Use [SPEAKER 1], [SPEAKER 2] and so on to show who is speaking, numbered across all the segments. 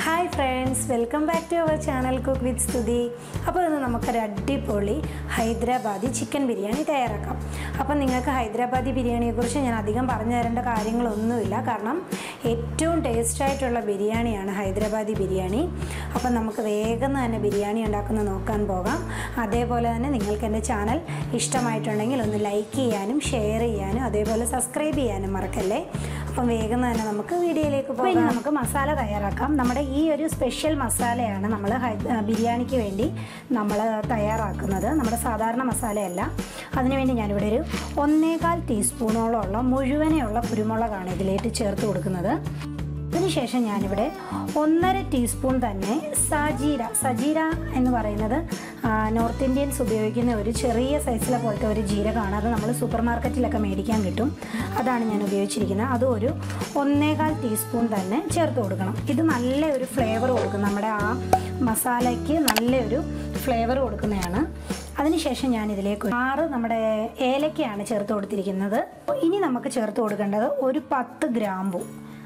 [SPEAKER 1] hi friends welcome back to our channel cook with Stuthi അപ്പോൾ ഇന്ന് നമുക്കൊരു അടിപൊളി ഹൈദരാബാദി ചിക്കൻ ബിരിയാണി തയ്യാറാക്കാം അപ്പം നിങ്ങൾക്ക് ഹൈദരാബാദി ബിരിയാണിയെക്കുറിച്ച് ഞാൻ അധികം പറഞ്ഞു തരേണ്ട കാര്യങ്ങളൊന്നുമില്ല കാരണം ഏറ്റവും ടേസ്റ്റ് ആയിട്ടുള്ള ബിരിയാണിയാണ് ഹൈദരാബാദി ബിരിയാണി അപ്പം നമുക്ക് വേഗം തന്നെ ബിരിയാണി ഉണ്ടാക്കുന്ന നോക്കാൻ പോകാം അതേപോലെ തന്നെ നിങ്ങൾക്ക് എൻ്റെ ചാനൽ ഇഷ്ടമായിട്ടുണ്ടെങ്കിൽ ഒന്ന് ലൈക്ക് ചെയ്യാനും ഷെയർ ചെയ്യാനും അതേപോലെ സബ്സ്ക്രൈബ് ചെയ്യാനും മറക്കല്ലേ അപ്പം വേഗം തന്നെ നമുക്ക് വീഡിയോയിലേക്ക് പോകാം ഇനി നമുക്ക് മസാല തയ്യാറാക്കാം നമ്മുടെ ഈ ഒരു സ്പെഷ്യൽ മസാലയാണ് നമ്മൾ ബിരിയാണിക്ക് വേണ്ടി നമ്മൾ തയ്യാറാക്കുന്നത് നമ്മുടെ സാധാരണ മസാലയല്ല അതിനുവേണ്ടി ഞാനിവിടെ ഒരു ഒന്നേകാൽ ടീസ്പൂണോളമുള്ള മുഴുവനെയുള്ള കുരുമുളകാണ് ഇതിലേക്ക് ചേർത്ത് കൊടുക്കുന്നത് അതിനുശേഷം ഞാനിവിടെ ഒന്നര ടീസ്പൂൺ തന്നെ സജീര സജീര എന്ന് പറയുന്നത് ആ, നോർത്ത് ഇന്ത്യൻസ് ഉപയോഗിക്കുന്ന ഒരു ചെറിയ സൈസിലെ പോലത്തെ ഒരു ജീരകമാണ് അത് നമ്മൾ സൂപ്പർ മാർക്കറ്റിലൊക്കെ മേടിക്കാൻ കിട്ടും അതാണ് ഞാൻ ഉപയോഗിച്ചിരിക്കുന്നത് അതും ഒരു ഒന്നേകാൽ ടീസ്പൂൺ തന്നെ ചേർത്ത് കൊടുക്കണം ഇത് നല്ല ഒരു ഫ്ലേവർ കൊടുക്കും നമ്മുടെ ആ മസാലയ്ക്ക് നല്ലൊരു ഫ്ലേവർ കൊടുക്കുന്നതാണ് അതിനുശേഷം ഞാൻ ഇതിലേക്ക് ആറ് നമ്മുടെ ഏലക്കയാണ് ചേർത്ത് കൊടുത്തിരിക്കുന്നത് ഇനി നമുക്ക് ചേർത്ത് കൊടുക്കേണ്ടത് ഒരു പത്ത് ഗ്രാമ്പു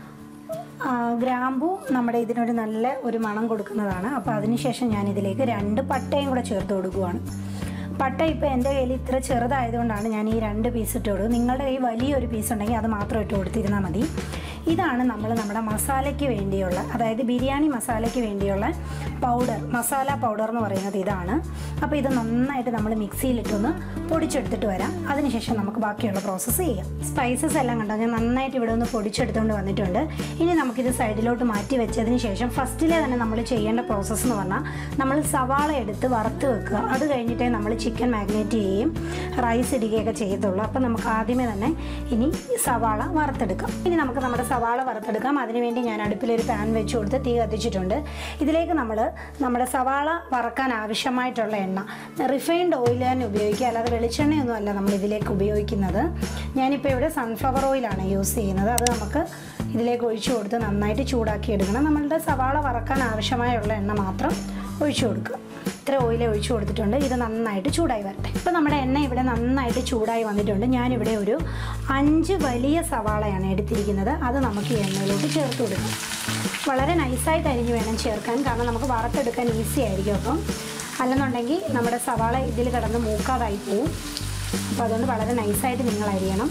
[SPEAKER 1] ആ, ഗ്രാമ്പു നമ്മുടെ ഇതിനൊരു നല്ല ഒരു മണം കൊടുക്കുന്നതാണ് അപ്പോൾ അതിനുശേഷം ഞാൻ ഇതിലേക്ക് രണ്ട് പട്ടയും കൂടെ ചേർത്ത് കൊടുക്കുവാണ് പട്ട ഇപ്പോൾ എൻ്റെ കയ്യിൽ ഇത്ര ചെറുതായതുകൊണ്ടാണ് ഞാൻ ഈ രണ്ട് പീസ് ഇട്ട് കൊടുക്കും നിങ്ങളുടെ കയ്യിൽ വലിയൊരു പീസ് ഉണ്ടെങ്കിൽ അത് മാത്രം ഇട്ട് കൊടുത്തിരുന്നാൽ മതി ഇതാണ് നമ്മൾ നമ്മുടെ മസാലയ്ക്ക് വേണ്ടിയുള്ള അതായത് ബിരിയാണി മസാലയ്ക്ക് വേണ്ടിയുള്ള പൗഡർ മസാല പൗഡർ എന്ന് പറയുന്നത് ഇതാണ് അപ്പോൾ ഇത് നന്നായിട്ട് നമ്മൾ മിക്സിയിലിട്ടൊന്ന് പൊടിച്ചെടുത്തിട്ട് വരാം അതിനുശേഷം നമുക്ക് ബാക്കിയുള്ള പ്രോസസ്സ് ചെയ്യാം സ്പൈസസ് എല്ലാം കണ്ടോ ഞാൻ നന്നായിട്ട് ഇവിടെ ഒന്ന് പൊടിച്ചെടുത്തുകൊണ്ട് വന്നിട്ടുണ്ട് ഇനി നമുക്കിത് സൈഡിലോട്ട് മാറ്റി വെച്ചതിന് ശേഷം ഫസ്റ്റിലെ തന്നെ നമ്മൾ ചെയ്യേണ്ട പ്രോസസ്സ് എന്ന് പറഞ്ഞാൽ നമ്മൾ സവാള എടുത്ത് വറുത്ത് വെക്കുക അത് കഴിഞ്ഞിട്ടേ നമ്മൾ ചിക്കൻ മാഗ്നേറ്റ് ചെയ്യുകയും റൈസ് ഇടുകയൊക്കെ ചെയ്യത്തുള്ളൂ അപ്പോൾ നമുക്ക് ആദ്യമേ തന്നെ ഇനി സവാള വറുത്തെടുക്കാം ഇനി നമുക്ക് നമ്മുടെ സവാള വറുത്തെടുക്കാം അതിനുവേണ്ടി ഞാൻ അടുപ്പിലൊരു പാൻ വെച്ച് കൊടുത്ത് തീ കത്തിച്ചിട്ടുണ്ട് ഇതിലേക്ക് നമ്മൾ നമ്മുടെ സവാള വറക്കാൻ ആവശ്യമായിട്ടുള്ള എണ്ണ റിഫൈൻഡ് ഓയിൽ തന്നെ ഉപയോഗിക്കുക അല്ലാതെ വെളിച്ചെണ്ണയൊന്നും അല്ല നമ്മൾ ഇതിലേക്ക് ഉപയോഗിക്കുന്നത് ഞാനിപ്പോൾ ഇവിടെ സൺഫ്ലവർ ഓയിലാണ് യൂസ് ചെയ്യുന്നത് അത് നമുക്ക് ഇതിലേക്ക് ഒഴിച്ചു കൊടുത്ത് നന്നായിട്ട് ചൂടാക്കി എടുക്കണം നമ്മളുടെ സവാള വറക്കാൻ ആവശ്യമായുള്ള എണ്ണ മാത്രം ഒഴിച്ചു കൊടുക്കുക ഇത്ര ഓയിൽ ഒഴിച്ചു കൊടുത്തിട്ടുണ്ട് ഇത് നന്നായിട്ട് ചൂടായി വരട്ടെ ഇപ്പോൾ നമ്മുടെ എണ്ണ ഇവിടെ നന്നായിട്ട് ചൂടായി വന്നിട്ടുണ്ട് ഞാനിവിടെ ഒരു അഞ്ച് വലിയ സവാളയാണ് എടുത്തിരിക്കുന്നത് അത് നമുക്ക് ഈ എണ്ണയിലോട്ട് ചേർത്ത് കൊടുക്കാം വളരെ നൈസായിട്ട് അരിഞ്ഞ് വേണം ചേർക്കാൻ കാരണം നമുക്ക് വറുത്തെടുക്കാൻ ഈസി ആയിരിക്കും അപ്പം അല്ലെന്നുണ്ടെങ്കിൽ നമ്മുടെ സവാള ഇതിൽ കിടന്ന് മൂക്കാതായി പോവും അപ്പോൾ അതുകൊണ്ട് വളരെ നൈസായിട്ട് നിങ്ങൾ അരിയണം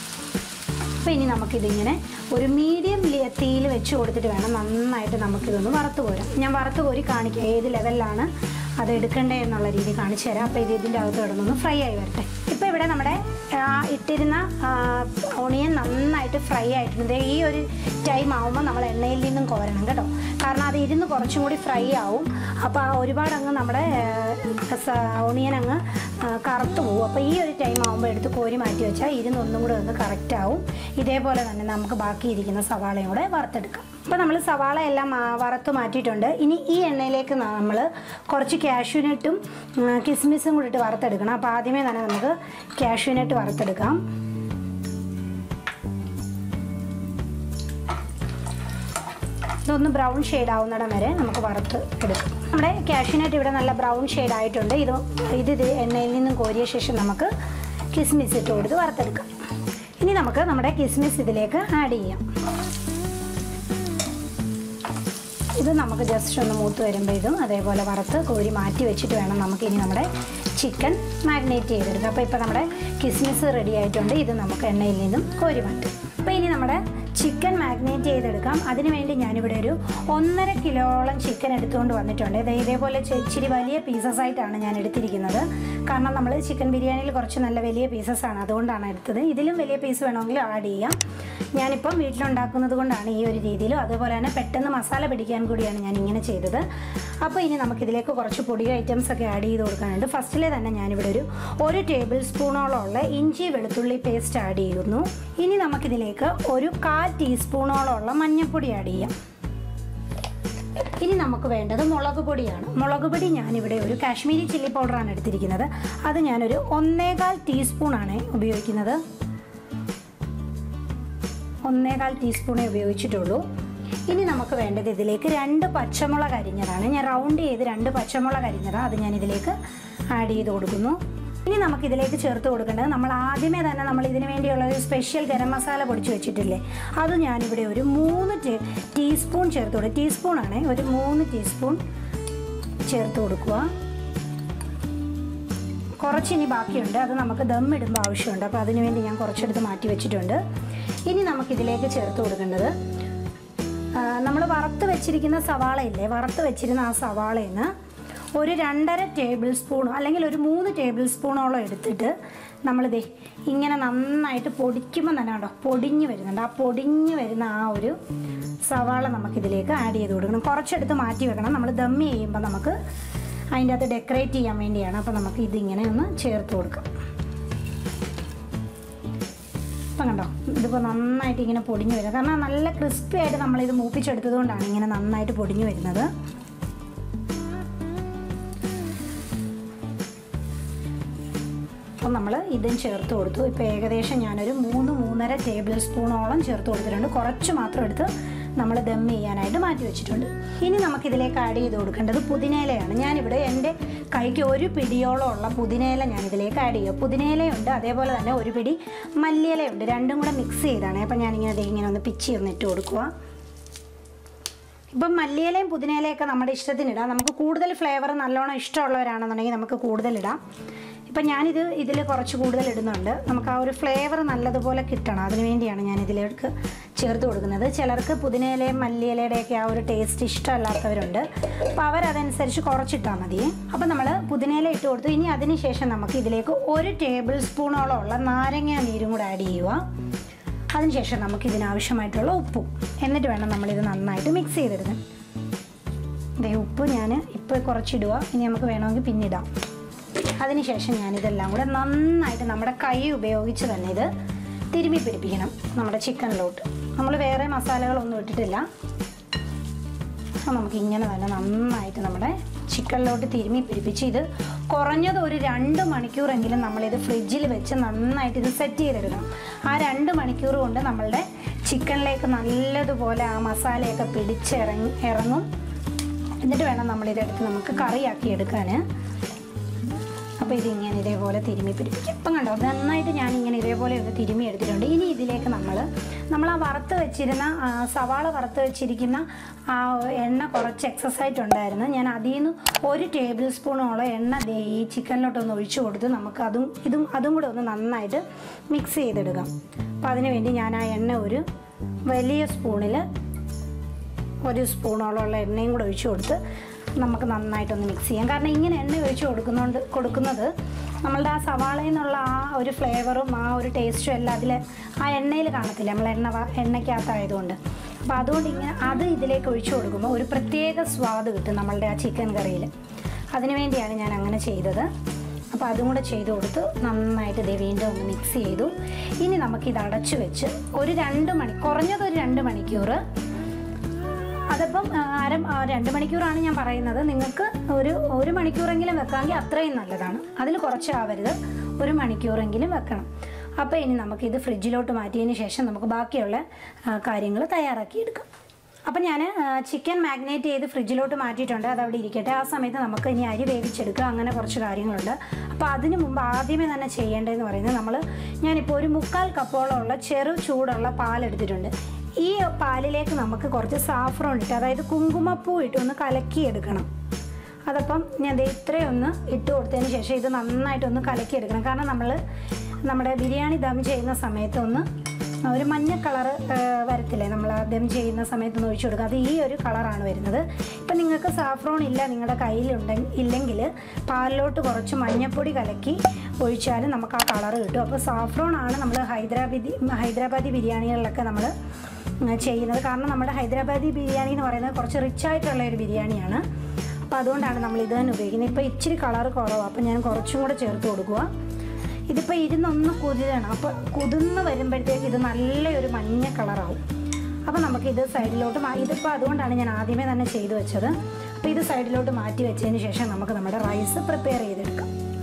[SPEAKER 1] അപ്പോൾ ഇനി നമുക്കിതിങ്ങനെ ഒരു മീഡിയം തീയിൽ വെച്ച് കൊടുത്തിട്ട് വേണം നന്നായിട്ട് നമുക്കിതൊന്ന് വറുത്ത് കോരാം ഞാൻ വറുത്ത് കോരി കാണിക്കാം ഏത് ലെവലിലാണ് അത് എടുക്കണ്ടേ എന്നുള്ള രീതി കാണിച്ചു തരാം അപ്പോൾ ഇത് ഇതിൻ്റെ അകത്ത് കിടന്നൊന്ന് ഫ്രൈ ആയി വരട്ടെ ഇപ്പോൾ ഇവിടെ നമ്മുടെ ആ, ഇട്ടിരുന്ന ഓണിയൻ നന്നായിട്ട് ഫ്രൈ ആയിട്ടുണ്ട് ദേ ഈ ഒരു ടൈം ആകുമ്പോൾ നമ്മൾ എണ്ണയിൽ നിന്നും കോരണം കേട്ടോ കാരണം അത് ഇരുന്ന് കുറച്ചും കൂടി ഫ്രൈ ആവും അപ്പോൾ ആ ഒരുപാട് അങ്ങ് നമ്മുടെ ഓണിയൻ അങ്ങ് ആ, കറുത്ത് പോകും അപ്പോൾ ഈ ഒരു ടൈം ആകുമ്പോൾ എടുത്ത് കോരി മാറ്റി വെച്ചാൽ ഇരുന്ന് ഒന്നും കൂടെ ഒന്ന് കറക്റ്റ് ആവും ഇതേപോലെ തന്നെ നമുക്ക് ബാക്കിയിരിക്കുന്ന സവാളയും കൂടെ വറുത്തെടുക്കാം അപ്പോൾ നമ്മൾ സവാള എല്ലാം ആ, വറുത്ത് മാറ്റിയിട്ടുണ്ട് ഇനി ഈ എണ്ണയിലേക്ക് നമ്മൾ കുറച്ച് കാഷ്യൂനട്ടും കിസ്മിസും കൂടി ഇട്ട് വറുത്തെടുക്കണം അപ്പോൾ ആദ്യമേ തന്നെ നമുക്ക് കാഷ്യൂനട്ട് വറുത്തെടുക്കാം ഇതൊന്ന് ബ്രൗൺ ഷെയ്ഡ് ആവുന്നിടം വരെ നമുക്ക് വറുത്ത് എടുക്കാം നമ്മുടെ കാഷ്യൂനട്ട് ഇവിടെ നല്ല ബ്രൗൺ ഷെയ്ഡ് ആയിട്ടുണ്ട് ഇത് ഇത് ഇത് എണ്ണയിൽ നിന്നും കോരിയ ശേഷം നമുക്ക് കിസ്മിസ് ഇട്ട് കൊടുത്ത് വറുത്തെടുക്കാം ഇനി നമുക്ക് നമ്മുടെ കിസ്മിസ് ഇതിലേക്ക് ആഡ് ചെയ്യാം ഇത് നമുക്ക് ജസ്റ്റ് ഒന്ന് മൂത്ത് വരുമ്പോൾ ഇതും അതേപോലെ വറുത്ത് കോരി മാറ്റി വെച്ചിട്ട് വേണം നമുക്ക് ഇനി നമ്മുടെ ചിക്കൻ മാഗ്നേറ്റ് ചെയ്തെടുക്കാം അപ്പോൾ ഇപ്പോൾ നമ്മുടെ കിസ്മിസ് റെഡി ആയിട്ടുണ്ട് ഇത് നമുക്ക് എണ്ണയിൽ നിന്നും കോരി മാറ്റും അപ്പോൾ ഇനി നമ്മുടെ ചിക്കൻ മാഗ്നേറ്റ് ചെയ്തെടുക്കാം അതിനുവേണ്ടി ഞാനിവിടെ ഒരു ഒന്നര കിലോളം ചിക്കൻ എടുത്തുകൊണ്ട് വന്നിട്ടുണ്ട് ഇത് ഇതേപോലെ ചെ- ഇച്ചിരി വലിയ പീസസ് ആയിട്ടാണ് ഞാൻ എടുത്തിരിക്കുന്നത് കാരണം നമ്മൾ ചിക്കൻ ബിരിയാണിയിൽ കുറച്ച് നല്ല വലിയ പീസസ് ആണ് അതുകൊണ്ടാണ് എടുത്തത് ഇതിലും വലിയ പീസ് വേണമെങ്കിൽ ആഡ് ചെയ്യാം ഞാനിപ്പം വീട്ടിലുണ്ടാക്കുന്നത് കൊണ്ടാണ് ഈ ഒരു രീതിയിലും അതുപോലെ തന്നെ പെട്ടെന്ന് മസാല പിടിക്കാൻ കൂടിയാണ് ഞാൻ ഇങ്ങനെ ചെയ്തത് അപ്പോൾ ഇനി നമുക്കിതിലേക്ക് കുറച്ച് പൊടി ഐറ്റംസ് ഒക്കെ ആഡ് ചെയ്ത് കൊടുക്കാനുണ്ട് ഫസ്റ്റിലെ തന്നെ ഞാനിവിടെ ഒരു ഒരു ടേബിൾ സ്പൂണോളം ഉള്ള ഇഞ്ചി വെളുത്തുള്ളി പേസ്റ്റ് ആഡ് ചെയ്യുന്നു ഇനി നമുക്കിതിലേക്ക് ഒരു കാൽ ടീസ്പൂണോളം ഉള്ള മഞ്ഞൾപ്പൊടി ആഡ് ചെയ്യാം ഇനി നമുക്ക് വേണ്ടത് മുളക് പൊടിയാണ് മുളക് പൊടി ഞാനിവിടെ ഒരു കാശ്മീരി ചില്ലി പൗഡറാണ് എടുത്തിരിക്കുന്നത് അത് ഞാനൊരു ഒന്നേകാൽ ടീസ്പൂണാണ് ഉപയോഗിക്കുന്നത് ഒന്നേകാൽ ടീസ്പൂണേ ഉപയോഗിച്ചിട്ടുള്ളൂ ഇനി നമുക്ക് വേണ്ടത് ഇതിലേക്ക് രണ്ട് പച്ചമുളക് അരിഞ്ഞതാണ് ഞാൻ റൗണ്ട് ചെയ്ത് രണ്ട് പച്ചമുളക് അരിഞ്ഞതാണ് അത് ഞാൻ ഇതിലേക്ക് ആഡ് ചെയ്ത് കൊടുക്കുന്നു ഇനി നമുക്ക് ഇതിലേക്ക് ചേർത്ത് കൊടുക്കേണ്ടത് നമ്മൾ ആദ്യമേ തന്നെ നമ്മൾ ഇതിന് വേണ്ടിയുള്ള ഒരു സ്പെഷ്യൽ ഗരം മസാല പൊടിച്ച് വെച്ചിട്ടില്ലേ അത് ഞാനിവിടെ ഒരു മൂന്ന് ടീ ടീസ്പൂൺ ചേർത്ത് കൊടുക്കും ടീസ്പൂൺ ആണേ ഒരു മൂന്ന് ടീസ്പൂൺ ചേർത്ത് കൊടുക്കുക കുറച്ച് ഇനി ബാക്കിയുണ്ട് അത് നമുക്ക് ദം ഇടുമ്പോൾ ആവശ്യമുണ്ട് അപ്പോൾ അതിന് വേണ്ടി ഞാൻ കുറച്ചെടുത്ത് മാറ്റി വെച്ചിട്ടുണ്ട് ഇനി നമുക്കിതിലേക്ക് ചേർത്ത് കൊടുക്കേണ്ടത് നമ്മൾ വറുത്ത് വെച്ചിരിക്കുന്ന സവാള ഇല്ലേ വറുത്ത് വെച്ചിരുന്ന ആ സവാളയിൽ നിന്ന് ഒരു രണ്ടര ടേബിൾ സ്പൂൺ അല്ലെങ്കിൽ ഒരു മൂന്ന് ടേബിൾ സ്പൂണോളം എടുത്തിട്ട് നമ്മളിതേ ഇങ്ങനെ നന്നായിട്ട് പൊടിക്കുമ്പോൾ തന്നെ കണ്ടോ പൊടിഞ്ഞ് വരുന്നുണ്ട് ആ പൊടിഞ്ഞ് വരുന്ന ആ ഒരു സവാള നമുക്കിതിലേക്ക് ആഡ് ചെയ്ത് കൊടുക്കണം കുറച്ചെടുത്ത് മാറ്റി വെക്കണം നമ്മൾ ദം ചെയ്യുമ്പോൾ നമുക്ക് അതിൻ്റെ അകത്ത് ഡെക്കറേറ്റ് ചെയ്യാൻ വേണ്ടിയാണ് അപ്പോൾ നമുക്ക് ഇതിങ്ങനെ ഒന്ന് ചേർത്ത് കൊടുക്കാം ഇപ്പം കണ്ടോ ഇതിപ്പോൾ നന്നായിട്ട് ഇങ്ങനെ പൊടിഞ്ഞു വരും കാരണം നല്ല ക്രിസ്പി ആയിട്ട് നമ്മളിത് മൂപ്പിച്ചെടുത്തത് കൊണ്ടാണ് ഇങ്ങനെ നന്നായിട്ട് പൊടിഞ്ഞു വരുന്നത് അപ്പം നമ്മൾ ഇതും ചേർത്ത് കൊടുത്തു ഇപ്പോൾ ഏകദേശം ഞാനൊരു മൂന്ന് മൂന്നര ടേബിൾ സ്പൂണോളം ചേർത്ത് കൊടുത്തിട്ടുണ്ട് കുറച്ച് മാത്രം എടുത്ത് നമ്മൾ ദം ചെയ്യാനായിട്ട് മാറ്റി വെച്ചിട്ടുണ്ട് ഇനി നമുക്കിതിലേക്ക് ആഡ് ചെയ്ത് കൊടുക്കേണ്ടത് പുതിനയിലയാണ് ഞാനിവിടെ എൻ്റെ കൈക്ക് ഒരു പിടിയോളം ഉള്ള പുതിനയില ഞാൻ ഇതിലേക്ക് ആഡ് ചെയ്യുക പുതിനയിലയുണ്ട് അതേപോലെ തന്നെ ഒരു പിടി മല്ലിയിലയുണ്ട് രണ്ടും കൂടെ മിക്സ് ചെയ്താണ് അപ്പം ഞാനിങ്ങനെ ദേ ഇങ്ങനെ ഒന്ന് പിച്ചി ഒന്ന് ഇട്ട് കൊടുക്കുക ഇപ്പം മല്ലിയിലയും പുതിനയിലയൊക്കെ നമ്മുടെ ഇഷ്ടത്തിനിടാം നമുക്ക് കൂടുതൽ ഫ്ലേവർ നല്ലോണം ഇഷ്ടമുള്ളവരാണെന്നുണ്ടെങ്കിൽ നമുക്ക് കൂടുതലിടാം ഇപ്പം ഞാനിത് ഇതിൽ കുറച്ച് കൂടുതൽ ഇടുന്നുണ്ട് നമുക്ക് ആ ഒരു ഫ്ലേവർ നല്ലതുപോലെ കിട്ടണം അതിന് വേണ്ടിയാണ് ഞാൻ ഇതിലേക്ക് ചേർത്ത് കൊടുക്കുന്നത് ചിലർക്ക് പുതിനയിലയും മല്ലിയിലയുടെയൊക്കെ ആ ഒരു ടേസ്റ്റ് ഇഷ്ടമല്ലാത്തവരുണ്ട് അപ്പോൾ അവരതനുസരിച്ച് കുറച്ചിട്ടാൽ മതി അപ്പം നമ്മൾ പുതിനയില ഇട്ട് കൊടുത്തു ഇനി അതിന് ശേഷം നമുക്ക് ഇതിലേക്ക് ഒരു ടേബിൾ സ്പൂണോളം ഉള്ള നാരങ്ങ നീരും കൂടെ ആഡ് ചെയ്യുക അതിനുശേഷം നമുക്ക് ഇതിനാവശ്യമായിട്ടുള്ള ഉപ്പും എന്നിട്ട് വേണം നമ്മളിത് നന്നായിട്ട് മിക്സ് ചെയ്തിടുന്നത് ദേ ഉപ്പ് ഞാൻ ഇപ്പോൾ കുറച്ചിടുക ഇനി നമുക്ക് വേണമെങ്കിൽ പിന്നിടാം അതിനുശേഷം ഞാനിതെല്ലാം കൂടെ നന്നായിട്ട് നമ്മുടെ കൈ ഉപയോഗിച്ച് തന്നെ ഇത് തിരുമ്മി പിടിപ്പിക്കണം നമ്മുടെ ചിക്കനിലോട്ട് നമ്മൾ വേറെ മസാലകളൊന്നും ഇട്ടിട്ടില്ല അപ്പോൾ നമുക്ക് ഇങ്ങനെ തന്നെ നന്നായിട്ട് നമ്മുടെ ചിക്കനിലോട്ട് തിരുമ്മി പിടിപ്പിച്ച് ഇത് കുറഞ്ഞത് ഒരു രണ്ട് മണിക്കൂറെങ്കിലും നമ്മളിത് ഫ്രിഡ്ജിൽ വെച്ച് നന്നായിട്ട് ഇത് സെറ്റ് ചെയ്തെടുക്കണം ആ രണ്ട് മണിക്കൂർ കൊണ്ട് നമ്മളുടെ ചിക്കനിലേക്ക് നല്ലതുപോലെ ആ മസാലയൊക്കെ പിടിച്ചിറങ്ങി ഇറങ്ങും എന്നിട്ട് വേണം നമ്മളിതെടുത്ത് നമുക്ക് കറിയാക്കി എടുക്കാൻ അപ്പോൾ ഇതിങ്ങനെ ഇതേപോലെ തിരുമ്മി പിടിപ്പിക്കും ഇപ്പം കണ്ടോ നന്നായിട്ട് ഞാൻ ഇങ്ങനെ ഇതേപോലെ ഒന്ന് തിരുമ്മി എടുത്തിട്ടുണ്ട് ഇനി ഇതിലേക്ക് നമ്മൾ നമ്മൾ ആ വറുത്ത് വെച്ചിരുന്ന ആ, സവാള വറുത്ത് വെച്ചിരിക്കുന്ന ആ എണ്ണ കുറച്ച് എക്സസ് ആയിട്ടുണ്ടായിരുന്നു ഞാൻ അതിൽ നിന്ന് ഒരു ടേബിൾ സ്പൂണോളം എണ്ണ ദേ ഈ ചിക്കനിലോട്ടൊന്ന് ഒഴിച്ചു കൊടുത്ത് നമുക്ക് അതും ഇതും അതും കൂടെ ഒന്ന് നന്നായിട്ട് മിക്സ് ചെയ്തെടുക്കാം അപ്പോൾ അതിന് വേണ്ടി ഞാൻ ആ എണ്ണ ഒരു വലിയ സ്പൂണിൽ ഒരു സ്പൂണോളമുള്ള എണ്ണയും കൂടെ ഒഴിച്ചു കൊടുത്ത് നമുക്ക് നന്നായിട്ടൊന്ന് മിക്സ് ചെയ്യാം കാരണം ഇങ്ങനെ എണ്ണ ഒഴിച്ച് കൊടുക്കുന്നുണ്ട് കൊടുക്കുന്നത് നമ്മളുടെ ആ സവാളയിൽ നിന്നുള്ള ആ ഒരു ഫ്ലേവറും ആ ഒരു ടേസ്റ്റും എല്ലാം അതിൽ ആ എണ്ണയിൽ കാണത്തില്ല നമ്മൾ എണ്ണ വ- എണ്ണയ്ക്കകത്തായതുകൊണ്ട് അപ്പോൾ അതുകൊണ്ട് ഇങ്ങനെ അത് ഇതിലേക്ക് ഒഴിച്ചു കൊടുക്കുമ്പോൾ ഒരു പ്രത്യേക സ്വാദ് കിട്ടും നമ്മളുടെ ആ ചിക്കൻ കറിയിൽ അതിനു വേണ്ടിയാണ് ഞാൻ അങ്ങനെ ചെയ്തത് അപ്പോൾ അതും കൂടെ ചെയ്ത് കൊടുത്ത് നന്നായിട്ട് ഇത് വീണ്ടും ഒന്ന് മിക്സ് ചെയ്തു ഇനി നമുക്കിത് അടച്ചു വെച്ച് ഒരു രണ്ട് മണി കുറഞ്ഞത് ഒരു രണ്ട് മണിക്കൂർ അതിപ്പം ആ, അര ആ, രണ്ട് മണിക്കൂറാണ് ഞാൻ പറയുന്നത് നിങ്ങൾക്ക് ഒരു ഒരു മണിക്കൂറെങ്കിലും വെക്കാമെങ്കിൽ അത്രയും നല്ലതാണ് അതിൽ കുറച്ചാവരുത് ഒരു മണിക്കൂറെങ്കിലും വെക്കണം അപ്പോൾ ഇനി നമുക്കിത് ഫ്രിഡ്ജിലോട്ട് മാറ്റിയതിന് ശേഷം നമുക്ക് ബാക്കിയുള്ള കാര്യങ്ങൾ തയ്യാറാക്കിയെടുക്കാം അപ്പം ഞാൻ ചിക്കൻ മാഗ്നേറ്റ് ചെയ്ത് ഫ്രിഡ്ജിലോട്ട് മാറ്റിയിട്ടുണ്ട് അത് അവിടെ ഇരിക്കട്ടെ ആ സമയത്ത് നമുക്ക് ഇനി അരി വേവിച്ചെടുക്കുക അങ്ങനെ കുറച്ച് കാര്യങ്ങളുണ്ട് അപ്പോൾ അതിന് മുമ്പ് ആദ്യമേ തന്നെ ചെയ്യേണ്ടതെന്ന് പറയുന്നത് നമ്മൾ ഞാനിപ്പോൾ ഒരു മുക്കാൽ കപ്പോളം ഉള്ള ചെറു ചൂടുള്ള പാലെടുത്തിട്ടുണ്ട് ഈ പാലിലേക്ക് നമുക്ക് കുറച്ച് സാഫ്രോൺ ഇട്ട് അതായത് കുങ്കുമപ്പൂ ഇട്ട് ഒന്ന് കലക്കിയെടുക്കണം അതപ്പം ഞാൻ ദേ ഇത്രയും ഒന്ന് ഇട്ട് കൊടുത്തതിന് ശേഷം ഇത് നന്നായിട്ടൊന്ന് കലക്കിയെടുക്കണം കാരണം നമ്മൾ നമ്മുടെ ബിരിയാണി ദം ചെയ്യുന്ന സമയത്ത് ഒന്ന് ഒരു മഞ്ഞ കളറ് വരത്തില്ലേ നമ്മൾ ആ ദം ചെയ്യുന്ന സമയത്ത് ഒന്ന് ഒഴിച്ചു കൊടുക്കുക അത് ഈ ഒരു കളറാണ് വരുന്നത് ഇപ്പം നിങ്ങൾക്ക് സാഫ്രോൺ ഇല്ല നിങ്ങളുടെ കയ്യിലുണ്ടെങ്കിൽ ഇല്ലെങ്കിൽ പാലിലോട്ട് കുറച്ച് മഞ്ഞപ്പൊടി കലക്കി ഒഴിച്ചാലും നമുക്ക് ആ കളറ് കിട്ടും അപ്പോൾ സാഫ്രോൺ ആണ് നമ്മൾ ഹൈദരാബാദി ഹൈദരാബാദി ബിരിയാണികളിലൊക്കെ നമ്മൾ ചെയ്യുന്നത് കാരണം നമ്മുടെ ഹൈദരാബാദി ബിരിയാണി എന്ന് പറയുന്നത് കുറച്ച് റിച്ച് ആയിട്ടുള്ള ഒരു ബിരിയാണിയാണ് അപ്പോൾ അതുകൊണ്ടാണ് നമ്മൾ ഇത് തന്നെ ഉപയോഗിക്കുന്നത് ഇപ്പോൾ ഇച്ചിരി കളർ കുറവാണ് അപ്പോൾ ഞാൻ കുറച്ചും കൂടെ ചേർത്ത് കൊടുക്കുക ഇതിപ്പോൾ ഇരുന്നൊന്ന് കുതിരണം അപ്പോൾ കുതിർന്ന് വരുമ്പോഴത്തേക്ക് ഇത് നല്ലൊരു മഞ്ഞ കളറാവും അപ്പോൾ നമുക്കിത് സൈഡിലോട്ട് മാ ഇതിപ്പോൾ അതുകൊണ്ടാണ് ഞാൻ ആദ്യമേ തന്നെ ചെയ്തു വെച്ചത് അപ്പോൾ ഇത് സൈഡിലോട്ട് മാറ്റി വെച്ചതിന് ശേഷം നമുക്ക് നമ്മുടെ റൈസ് പ്രിപ്പയർ ചെയ്തെടുക്കാം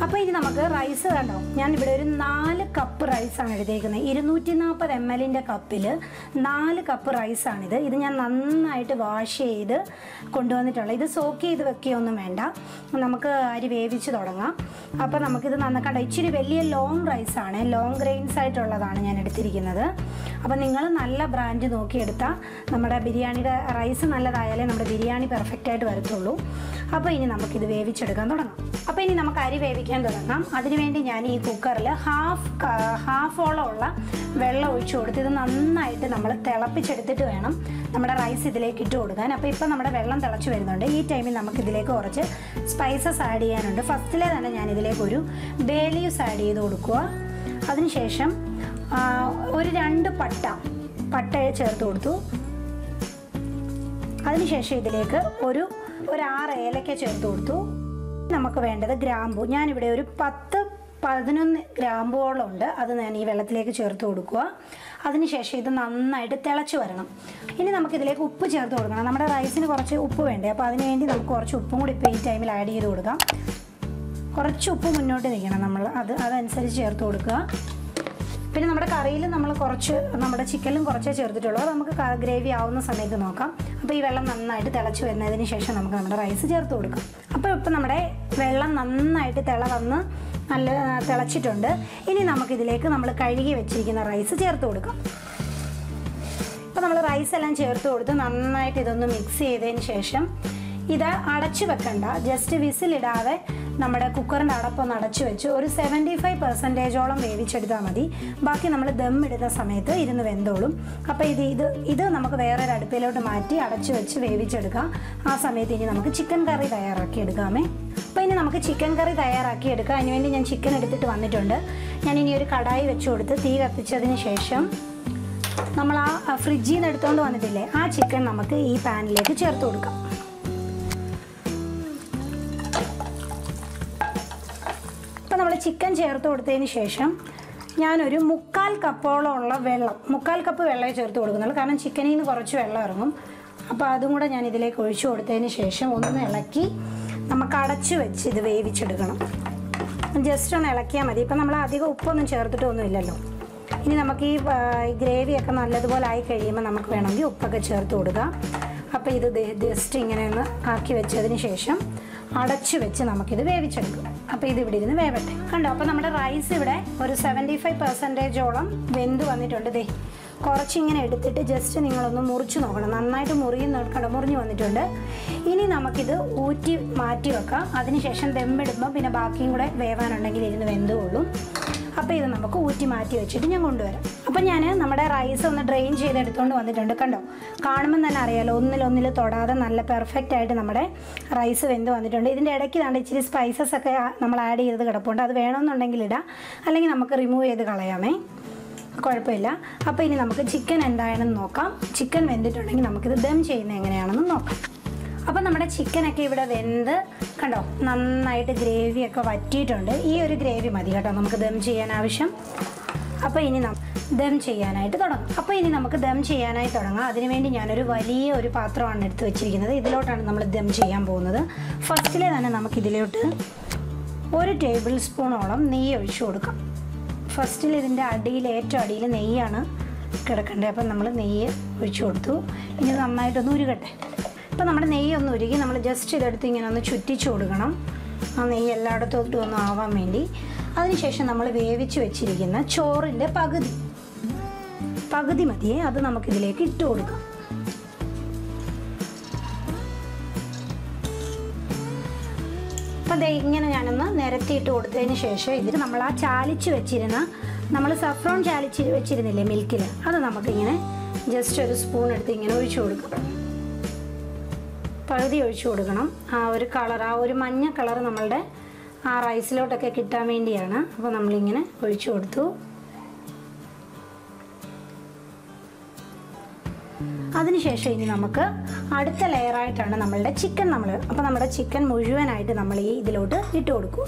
[SPEAKER 1] അപ്പോൾ ഇനി നമുക്ക് റൈസ് കണ്ടോ ഞാൻ ഇവിടെ ഒരു നാല് കപ്പ് റൈസാണ് എടുത്തേക്കുന്നത് ഇരുന്നൂറ്റി നാൽപ്പത് എം എല്ലിൻ്റെ കപ്പിൽ നാല് കപ്പ് റൈസാണിത് ഇത് ഞാൻ നന്നായിട്ട് വാഷ് ചെയ്ത് കൊണ്ടുവന്നിട്ടുള്ളത് ഇത് സോക്ക് ചെയ്ത് വെക്കുകയൊന്നും വേണ്ട നമുക്ക് അരി വേവിച്ച് തുടങ്ങാം അപ്പോൾ നമുക്കിത് നന്ന കണ്ടോ ഇച്ചിരി വലിയ ലോങ് റൈസാണ് ലോങ് ഗ്രെയിൻസ് ആയിട്ടുള്ളതാണ് ഞാൻ എടുത്തിരിക്കുന്നത് അപ്പോൾ നിങ്ങൾ നല്ല ബ്രാൻഡ് നോക്കിയെടുത്താൽ നമ്മുടെ ബിരിയാണിയുടെ റൈസ് നല്ലതായാലേ നമ്മുടെ ബിരിയാണി പെർഫെക്റ്റ് ആയിട്ട് വരത്തുള്ളൂ അപ്പോൾ ഇനി നമുക്കിത് വേവിച്ചെടുക്കാൻ തുടങ്ങാം അപ്പോൾ ഇനി നമുക്ക് അരി വേവിക്കാൻ തുടങ്ങാം അതിനുവേണ്ടി ഞാൻ ഈ കുക്കറിൽ ഹാഫ് ഹാഫോളം ഉള്ള വെള്ളം ഒഴിച്ചു കൊടുത്ത് ഇത് നന്നായിട്ട് നമ്മൾ തിളപ്പിച്ചെടുത്തിട്ട് വേണം നമ്മുടെ റൈസ് ഇതിലേക്ക് ഇട്ട് കൊടുക്കാൻ അപ്പോൾ ഇപ്പോൾ നമ്മുടെ വെള്ളം തിളച്ച് വരുന്നുണ്ട് ഈ ടൈമിൽ നമുക്ക് ഇതിലേക്ക് കുറച്ച് സ്പൈസസ് ആഡ് ചെയ്യാനുണ്ട് ഫസ്റ്റിലെ തന്നെ ഞാൻ ഇതിലേക്ക് ഒരു ബേ ലീവ്സ് ആഡ് ചെയ്ത് കൊടുക്കുക അതിനുശേഷം ആ, ഒരു രണ്ട് പട്ട പട്ട ചേർത്ത് കൊടുത്തു അതിനുശേഷം ഇതിലേക്ക് ഒരു ഒരു ആറ് ഏലക്ക ചേർത്ത് കൊടുത്തു നമുക്ക് വേണ്ടത് ഗ്രാമ്പു ഞാനിവിടെ ഒരു പത്ത് പതിനൊന്ന് ഗ്രാമ്പുകളോളം ഉണ്ട് അത് ഞാൻ ഈ വെള്ളത്തിലേക്ക് ചേർത്ത് കൊടുക്കുക അതിനുശേഷം ഇത് നന്നായിട്ട് തിളച്ച് വരണം ഇനി നമുക്കിതിലേക്ക് ഉപ്പ് ചേർത്ത് കൊടുക്കണം നമ്മുടെ റൈസിന് കുറച്ച് ഉപ്പ് വേണ്ടേ അപ്പോൾ അതിന് വേണ്ടി നമുക്ക് കുറച്ച് ഉപ്പും കൂടി ഇപ്പോൾ ഈ ടൈമിൽ ആഡ് ചെയ്ത് കൊടുക്കാം കുറച്ച് ഉപ്പ് മുന്നോട്ട് നിൽക്കണം നമ്മൾ അത് അതനുസരിച്ച് ചേർത്ത് കൊടുക്കുക പിന്നെ നമ്മുടെ കറിയിൽ നമ്മൾ കുറച്ച് നമ്മുടെ ചിക്കനിലും കുറച്ചേ ചേർത്തിട്ടുള്ളൂ അത് നമുക്ക് ഗ്രേവി ആവുന്ന സമയത്ത് നോക്കാം അപ്പോൾ ഈ വെള്ളം നന്നായിട്ട് തിളച്ച് വരുന്നതിന് ശേഷം നമുക്ക് നമ്മുടെ റൈസ് ചേർത്ത് കൊടുക്കാം അപ്പോൾ ഇപ്പോൾ നമ്മുടെ വെള്ളം നന്നായിട്ട് തിള വന്ന് നല്ല ആ, തിളച്ചിട്ടുണ്ട് ഇനി നമുക്കിതിലേക്ക് നമ്മൾ കഴുകി വെച്ചിരിക്കുന്ന റൈസ് ചേർത്ത് കൊടുക്കാം ഇപ്പോൾ നമ്മൾ റൈസ് എല്ലാം ചേർത്ത് കൊടുത്ത് നന്നായിട്ട് ഇതൊന്ന് മിക്സ് ചെയ്തതിന് ശേഷം ഇത് അടച്ചു വെക്കണ്ട ജസ്റ്റ് വിസിലിടാതെ നമ്മുടെ കുക്കറിൻ്റെ അടപ്പൊന്ന് അടച്ചു വെച്ച് ഒരു സെവൻറ്റി ഫൈവ് പെർസെൻറ്റേജോളം വേവിച്ചെടുത്താൽ മതി ബാക്കി നമ്മൾ ദം ഇടുന്ന സമയത്ത് ഇരുന്ന് വെന്തോളും അപ്പോൾ ഇത് ഇത് ഇത് നമുക്ക് വേറൊരു അടുപ്പിലോട്ട് മാറ്റി അടച്ചു വെച്ച് വേവിച്ചെടുക്കാം ആ സമയത്ത് ഇനി നമുക്ക് ചിക്കൻ കറി തയ്യാറാക്കി എടുക്കാമേ അപ്പോൾ ഇനി നമുക്ക് ചിക്കൻ കറി തയ്യാറാക്കി എടുക്കാം അതിനുവേണ്ടി ഞാൻ ചിക്കൻ എടുത്തിട്ട് വന്നിട്ടുണ്ട് ഞാൻ ഇനി ഒരു കടായി വെച്ച് കൊടുത്ത് തീ കത്തിച്ചതിന് ശേഷം നമ്മൾ ആ ഫ്രിഡ്ജിൽ നിന്ന് എടുത്തുകൊണ്ട് വന്നിട്ടില്ലേ ആ ചിക്കൻ നമുക്ക് ഈ പാനിലേക്ക് ചേർത്ത് കൊടുക്കാം ഇപ്പം നമ്മൾ ചിക്കൻ ചേർത്ത് കൊടുത്തതിന് ശേഷം ഞാനൊരു മുക്കാൽ കപ്പോളം ഉള്ള വെള്ളം മുക്കാൽ കപ്പ് വെള്ളമേ ചേർത്ത് കൊടുക്കുന്നുള്ളൂ കാരണം ചിക്കനിൽ നിന്ന് കുറച്ച് വെള്ളം ഇറങ്ങും അപ്പോൾ അതും കൂടെ ഞാൻ ഇതിലേക്ക് ഒഴിച്ചു കൊടുത്തതിന് ശേഷം ഒന്ന് ഇളക്കി നമുക്ക് അടച്ചു വെച്ച് ഇത് വേവിച്ചെടുക്കണം ജസ്റ്റ് ഒന്ന് ഇളക്കിയാൽ മതി ഇപ്പം നമ്മൾ അധികം ഉപ്പൊന്നും ചേർത്തിട്ടൊന്നും ഇല്ലല്ലോ ഇനി നമുക്ക് ഈ ഗ്രേവിയൊക്കെ നല്ലതുപോലെ ആയി കഴിയുമ്പോൾ നമുക്ക് വേണമെങ്കിൽ ഉപ്പൊക്കെ ചേർത്ത് കൊടുക്കാം അപ്പോൾ ഇത് ജസ്റ്റ് ഇങ്ങനെ ഒന്ന് ആക്കി വെച്ചതിന് ശേഷം അടച്ചു വെച്ച് നമുക്കിത് വേവിച്ചെടുക്കും അപ്പോൾ ഇത് ഇവിടെ ഇരുന്ന് വേവട്ടെ കണ്ടോ അപ്പോൾ നമ്മുടെ റൈസ് ഇവിടെ ഒരു സെവൻറ്റി ഫൈവ് പെർസെൻറ്റേജോളം വെന്ത് വന്നിട്ടുണ്ട് ദേ കുറച്ചിങ്ങനെ എടുത്തിട്ട് ജസ്റ്റ് നിങ്ങളൊന്ന് മുറിച്ച് നോക്കണം നന്നായിട്ട് മുറിയുന്ന കണ്ടോ മുറിഞ്ഞ് വന്നിട്ടുണ്ട് ഇനി നമുക്കിത് ഊറ്റി മാറ്റി വെക്കാം അതിനുശേഷം ദമ്മിടുമ്പോൾ പിന്നെ ബാക്കിയും കൂടെ വേവാനുണ്ടെങ്കിൽ ഇരുന്ന് വെന്തുകൊള്ളും അപ്പോൾ ഇത് നമുക്ക് ഊറ്റി മാറ്റി വെച്ചിട്ട് ഞാൻ കൊണ്ടുവരാം അപ്പോൾ ഞാൻ നമ്മുടെ റൈസ് ഒന്ന് ഡ്രെയിൻ ചെയ്തെടുത്തുകൊണ്ട് വന്നിട്ടുണ്ട് കണ്ടോ കാണുമ്പോൾ തന്നെ അറിയാലോ ഒന്നിലൊന്നിൽ തൊടാതെ നല്ല പെർഫെക്റ്റ് ആയിട്ട് നമ്മുടെ റൈസ് വെന്ത് വന്നിട്ടുണ്ട് ഇതിൻ്റെ ഇടയ്ക്ക് ദാണ്ട് ഇച്ചിരി സ്പൈസസ് ഒക്കെ ആ- നമ്മൾ ആഡ് ചെയ്ത് കിടപ്പുണ്ട് അത് വേണമെന്നുണ്ടെങ്കിൽ ഇടാം അല്ലെങ്കിൽ നമുക്ക് റിമൂവ് ചെയ്ത് കളയാമേ കുഴപ്പമില്ല അപ്പോൾ ഇനി നമുക്ക് ചിക്കൻ എന്തായാലും നോക്കാം ചിക്കൻ വെന്തിട്ടുണ്ടെങ്കിൽ നമുക്കിത് ദം ചെയ്യുന്നത് എങ്ങനെയാണെന്ന് നോക്കാം അപ്പോൾ നമ്മുടെ ചിക്കനൊക്കെ ഇവിടെ വെന്ത് കണ്ടോ നന്നായിട്ട് ഗ്രേവിയൊക്കെ വറ്റിയിട്ടുണ്ട് ഈ ഒരു ഗ്രേവി മതി കേട്ടോ നമുക്ക് ദം ചെയ്യാൻ ആവശ്യം അപ്പോൾ ഇനി നം ദം ചെയ്യാനായിട്ട് തുടങ്ങാം അപ്പോൾ ഇനി നമുക്ക് ദം ചെയ്യാനായി തുടങ്ങാം അതിനുവേണ്ടി ഞാനൊരു വലിയ ഒരു പാത്രമാണ് എടുത്ത് വെച്ചിരിക്കുന്നത് ഇതിലോട്ടാണ് നമ്മൾ ദം ചെയ്യാൻ പോകുന്നത് ഫസ്റ്റിലെ തന്നെ നമുക്ക് ഇതിലോട്ട് ഒരു ടേബിൾ സ്പൂണോളം നെയ്യ് ഒഴിച്ചു കൊടുക്കാം ഫസ്റ്റിൽ ഇതിൻ്റെ അടിയിൽ ഏറ്റവും അടിയിൽ നെയ്യാണ് കിടക്കേണ്ടത് അപ്പം നമ്മൾ നെയ്യ് ഒഴിച്ചു കൊടുത്തു ഇനി ഇത് നന്നായിട്ടൊന്ന് ഉരുകട്ടെ ഇപ്പം നമ്മുടെ നെയ്യ് ഒന്ന് ഉരുകി നമ്മൾ ജസ്റ്റ് ഇതെടുത്ത് ഇങ്ങനെ ഒന്ന് ചുറ്റിച്ചു കൊടുക്കണം ആ നെയ്യ് എല്ലായിടത്തോട്ടും ഒന്ന് ആവാൻ വേണ്ടി അതിനുശേഷം നമ്മൾ വേവിച്ച് വെച്ചിരിക്കുന്ന ചോറിൻ്റെ പകുതി പകുതി മതിയേ അത് നമുക്കിതിലേക്ക് ഇട്ട് കൊടുക്കാം അപ്പം ദേ ഇങ്ങനെ ഞാനൊന്ന് നിരത്തിയിട്ട് കൊടുത്തതിന് ശേഷം ഇതിൽ നമ്മൾ ആ ചാലിച്ച് വെച്ചിരുന്ന നമ്മൾ സഫ്രോൺ ചാലിച്ച് വെച്ചിരുന്നില്ലേ മിൽക്കിൽ അത് നമുക്കിങ്ങനെ ജസ്റ്റ് ഒരു സ്പൂൺ എടുത്ത് ഇങ്ങനെ ഒഴിച്ചു കൊടുക്കാം പകുതി ഒഴിച്ചു കൊടുക്കണം ആ ഒരു കളർ ആ ഒരു മഞ്ഞ കളർ നമ്മളുടെ ആ റൈസിലോട്ടൊക്കെ കിട്ടാൻ വേണ്ടിയാണ് അപ്പോൾ നമ്മളിങ്ങനെ ഒഴിച്ചു കൊടുത്തു അതിനുശേഷം ഇനി നമുക്ക് അടുത്ത ലെയറായിട്ടാണ് നമ്മളുടെ ചിക്കൻ നമ്മൾ അപ്പോൾ നമ്മുടെ ചിക്കൻ മുഴുവനായിട്ട് നമ്മൾ ഈ ഇതിലോട്ട് ഇട്ട് കൊടുക്കും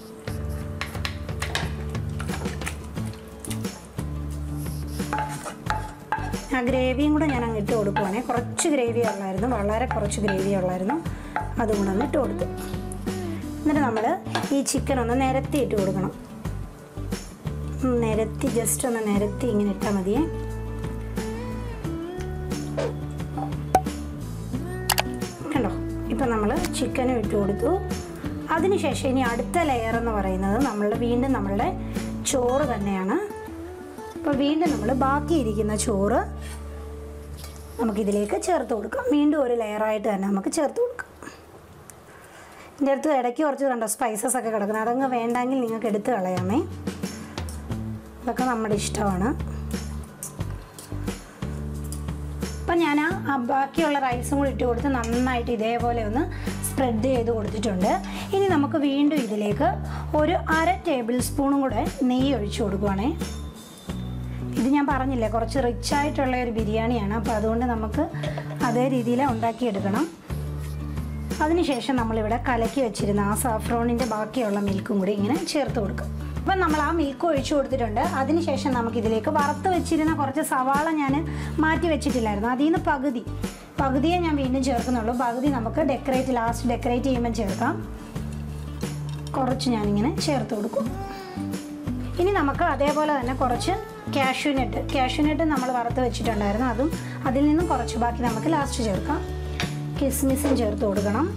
[SPEAKER 1] ആ ഗ്രേവിയും കൂടെ ഞാൻ അങ്ങ് ഇട്ട് കൊടുക്കുവാണേ കുറച്ച് ഗ്രേവി ഉള്ളായിരുന്നു വളരെ കുറച്ച് ഗ്രേവി ഉള്ളായിരുന്നു അതും കൂടെ ഒന്ന് ഇട്ട് കൊടുത്തു എന്നിട്ട് നമ്മൾ ഈ ചിക്കൻ ഒന്ന് നിരത്തി ഇട്ട് കൊടുക്കണം ഒന്ന് നിരത്തി ജസ്റ്റ് ഒന്ന് നിരത്തി ഇങ്ങനെ ഇട്ടാൽ മതിയേ കണ്ടോ ഇപ്പം നമ്മൾ ചിക്കനും ഇട്ട് കൊടുത്തു അതിനുശേഷം ഇനി അടുത്ത ലെയർ എന്ന് പറയുന്നത് നമ്മളുടെ വീണ്ടും നമ്മളുടെ ചോറ് തന്നെയാണ് അപ്പോൾ വീണ്ടും നമ്മൾ ബാക്കിയിരിക്കുന്ന ചോറ് നമുക്കിതിലേക്ക് ചേർത്ത് കൊടുക്കാം വീണ്ടും ഒരു ലെയറായിട്ട് തന്നെ നമുക്ക് ചേർത്ത് കൊടുക്കാം ഇതിൻ്റെ അടുത്ത് ഇടയ്ക്ക് കുറച്ച് കണ്ടോ സ്പൈസസ് ഒക്കെ കിടക്കുന്നത് അതങ്ങ് വേണ്ടെങ്കിൽ നിങ്ങൾക്ക് എടുത്ത് കളയാമേ അതൊക്കെ നമ്മുടെ ഇഷ്ടമാണ് അപ്പം ഞാൻ ആ ബാക്കിയുള്ള റൈസും കൂടി ഇട്ട് കൊടുത്ത് നന്നായിട്ട് ഇതേപോലെ ഒന്ന് സ്പ്രെഡ് ചെയ്ത് കൊടുത്തിട്ടുണ്ട് ഇനി നമുക്ക് വീണ്ടും ഇതിലേക്ക് ഒരു അര ടേബിൾ സ്പൂണും കൂടെ നെയ്യ് ഒഴിച്ചു കൊടുക്കുവാണേ ഇത് ഞാൻ പറഞ്ഞില്ലേ കുറച്ച് റിച്ച് ആയിട്ടുള്ള ഒരു ബിരിയാണിയാണ് അപ്പോൾ അതുകൊണ്ട് നമുക്ക് അതേ രീതിയിൽ ഉണ്ടാക്കിയെടുക്കണം അതിനുശേഷം നമ്മളിവിടെ കലക്കി വെച്ചിരുന്ന ആ സാഫ്രോണിൻ്റെ ബാക്കിയുള്ള മിൽക്കും കൂടി ഇങ്ങനെ ചേർത്ത് കൊടുക്കും അപ്പം നമ്മൾ ആ മിൽക്ക് ഒഴിച്ചു കൊടുത്തിട്ടുണ്ട് അതിനുശേഷം നമുക്കിതിലേക്ക് വറുത്ത് വെച്ചിരുന്ന കുറച്ച് സവാള ഞാൻ മാറ്റി വെച്ചിട്ടില്ലായിരുന്നു അതിൽ നിന്ന് പകുതി പകുതിയെ ഞാൻ വീണ്ടും ചേർക്കുന്നുള്ളൂ പകുതി നമുക്ക് ഡെക്കറേറ്റ് ലാസ്റ്റ് ഡെക്കറേറ്റ് ചെയ്യുമ്പോൾ ചേർക്കാം കുറച്ച് ഞാനിങ്ങനെ ചേർത്ത് കൊടുക്കും ഇനി നമുക്ക് അതേപോലെ തന്നെ കുറച്ച് കാഷ്യൂനട്ട് കാഷ്യൂനട്ട് നമ്മൾ വറുത്ത് വെച്ചിട്ടുണ്ടായിരുന്നു അതും അതിൽ നിന്നും കുറച്ച് ബാക്കി നമുക്ക് ലാസ്റ്റ് ചേർക്കാം കിസ്മിസും ചേർത്ത് കൊടുക്കണം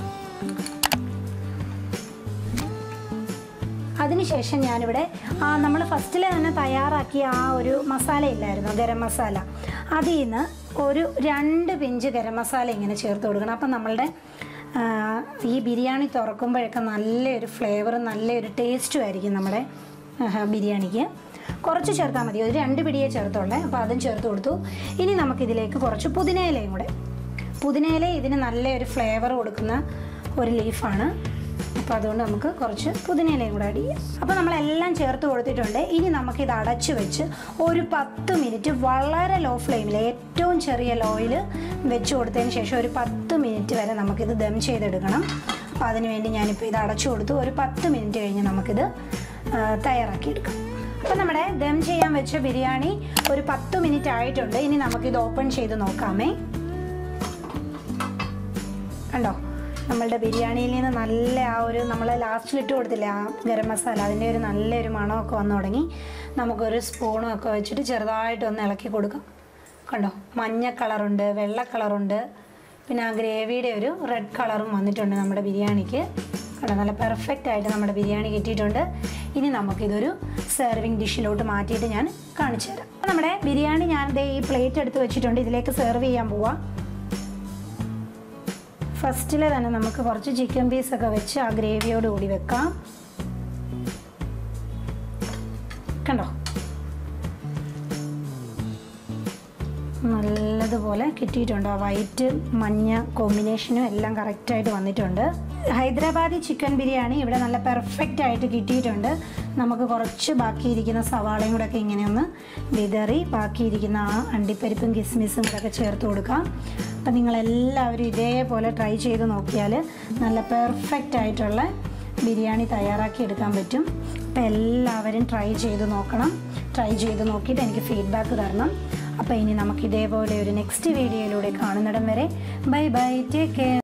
[SPEAKER 1] അതിനുശേഷം ഞാനിവിടെ നമ്മൾ ഫസ്റ്റിലെ തന്നെ തയ്യാറാക്കിയ ആ ഒരു മസാല ഇല്ലായിരുന്നു ഗരം മസാല അതിൽ നിന്ന് ഒരു രണ്ട് പിഞ്ച് ഗരം മസാല ഇങ്ങനെ ചേർത്ത് കൊടുക്കണം അപ്പം നമ്മളുടെ ആ, ഈ ബിരിയാണി തുറക്കുമ്പോഴൊക്കെ നല്ലൊരു ഫ്ലേവറും നല്ലൊരു ടേസ്റ്റും ആയിരിക്കും നമ്മുടെ ആഹ്, ബിരിയാണിക്ക് കുറച്ച് ചേർത്താൽ മതി ഒരു രണ്ട് പിടിയേ ചേർത്തുള്ളേ അപ്പോൾ അതും ചേർത്ത് കൊടുത്തു ഇനി നമുക്കിതിലേക്ക് കുറച്ച് പുതിനയിലയും കൂടെ പുതിനയില ഇതിന് നല്ലൊരു ഫ്ലേവർ കൊടുക്കുന്ന ഒരു ലീഫാണ് അപ്പോൾ അതുകൊണ്ട് നമുക്ക് കുറച്ച് പുതിനയിലയും കൂടെ ആഡ് ചെയ്യാം അപ്പോൾ നമ്മളെല്ലാം ചേർത്ത് കൊടുത്തിട്ടുണ്ട് ഇനി നമുക്കിത് അടച്ച് വെച്ച് ഒരു പത്ത് മിനിറ്റ് വളരെ ലോ ഫ്ലെയിമിൽ ഏറ്റവും ചെറിയ ലോയിൽ വെച്ച് കൊടുത്തതിന് ശേഷം ഒരു പത്ത് മിനിറ്റ് വരെ നമുക്കിത് ദം ചെയ്തെടുക്കണം അപ്പോൾ അതിന് വേണ്ടി ഞാനിപ്പോൾ ഇത് അടച്ചു കൊടുത്തു ഒരു പത്ത് മിനിറ്റ് കഴിഞ്ഞ് നമുക്കിത് ആ, തയ്യാറാക്കിയെടുക്കാം അപ്പോൾ നമ്മുടെ ദം ചെയ്യാൻ വെച്ച ബിരിയാണി ഒരു പത്ത് മിനിറ്റ് ആയിട്ടുണ്ട് ഇനി നമുക്കിത് ഓപ്പൺ ചെയ്ത് നോക്കാമേ കണ്ടോ നമ്മളുടെ ബിരിയാണിയിൽ നിന്ന് നല്ല ആ ഒരു നമ്മൾ ലാസ്റ്റിൽ ഇട്ട് കൊടുത്തില്ലേ ആ ഗരം മസാല അതിൻ്റെ ഒരു നല്ലൊരു മണമൊക്കെ വന്നു തുടങ്ങി നമുക്കൊരു സ്പൂണും ഒക്കെ വെച്ചിട്ട് ചെറുതായിട്ട് ഒന്ന് ഇളക്കി കൊടുക്കാം കണ്ടോ മഞ്ഞ കളറുണ്ട് വെള്ള കളറുണ്ട് പിന്നെ ആ ഗ്രേവിയുടെ ഒരു റെഡ് കളറും വന്നിട്ടുണ്ട് നമ്മുടെ ബിരിയാണിക്ക് കണ്ടോ നല്ല പെർഫെക്റ്റ് ആയിട്ട് നമ്മുടെ ബിരിയാണി കിട്ടിയിട്ടുണ്ട് ഇനി നമുക്കിതൊരു സെർവിങ് ഡിഷിലോട്ട് മാറ്റിയിട്ട് ഞാൻ കാണിച്ചു തരാം അപ്പോൾ നമ്മുടെ ബിരിയാണി ഞാൻ ദേ ഈ പ്ലേറ്റ് എടുത്ത് വെച്ചിട്ടുണ്ട് ഇതിലേക്ക് സെർവ് ചെയ്യാൻ പോവാം ഫസ്റ്റിൽ തന്നെ നമുക്ക് കുറച്ച് ചിക്കൻ പീസൊക്കെ വെച്ച് ആ ഗ്രേവിയോട് കൂടി വെക്കാം കണ്ടോ നല്ലതുപോലെ കിട്ടിയിട്ടുണ്ട് ആ വൈറ്റ് മഞ്ഞ കോമ്പിനേഷനും എല്ലാം കറക്റ്റായിട്ട് വന്നിട്ടുണ്ട് ഹൈദരാബാദി ചിക്കൻ ബിരിയാണി ഇവിടെ നല്ല പെർഫെക്റ്റ് ആയിട്ട് കിട്ടിയിട്ടുണ്ട് നമുക്ക് കുറച്ച് ബാക്കിയിരിക്കുന്ന സവാളയും കൂടെ ഒക്കെ ഇങ്ങനെ ഒന്ന് വിതറി ബാക്കിയിരിക്കുന്ന ആ അണ്ടിപ്പരിപ്പും കിസ്മിസും കൂടെ ഒക്കെ ചേർത്ത് കൊടുക്കാം അപ്പം നിങ്ങളെല്ലാവരും ഇതേപോലെ ട്രൈ ചെയ്ത് നോക്കിയാൽ നല്ല പെർഫെക്റ്റ് ആയിട്ടുള്ള ബിരിയാണി തയ്യാറാക്കി എടുക്കാൻ പറ്റും അപ്പോൾ എല്ലാവരും ട്രൈ ചെയ്ത് നോക്കണം ട്രൈ ചെയ്ത് നോക്കിയിട്ട് എനിക്ക് ഫീഡ്ബാക്ക് തരണം അപ്പോൾ ഇനി നമുക്ക് ഇതേപോലെ ഒരു നെക്സ്റ്റ് വീഡിയോയിലൂടെ കാണുന്നിടം വരെ ബൈ ബൈ ടേക്ക് കെയർ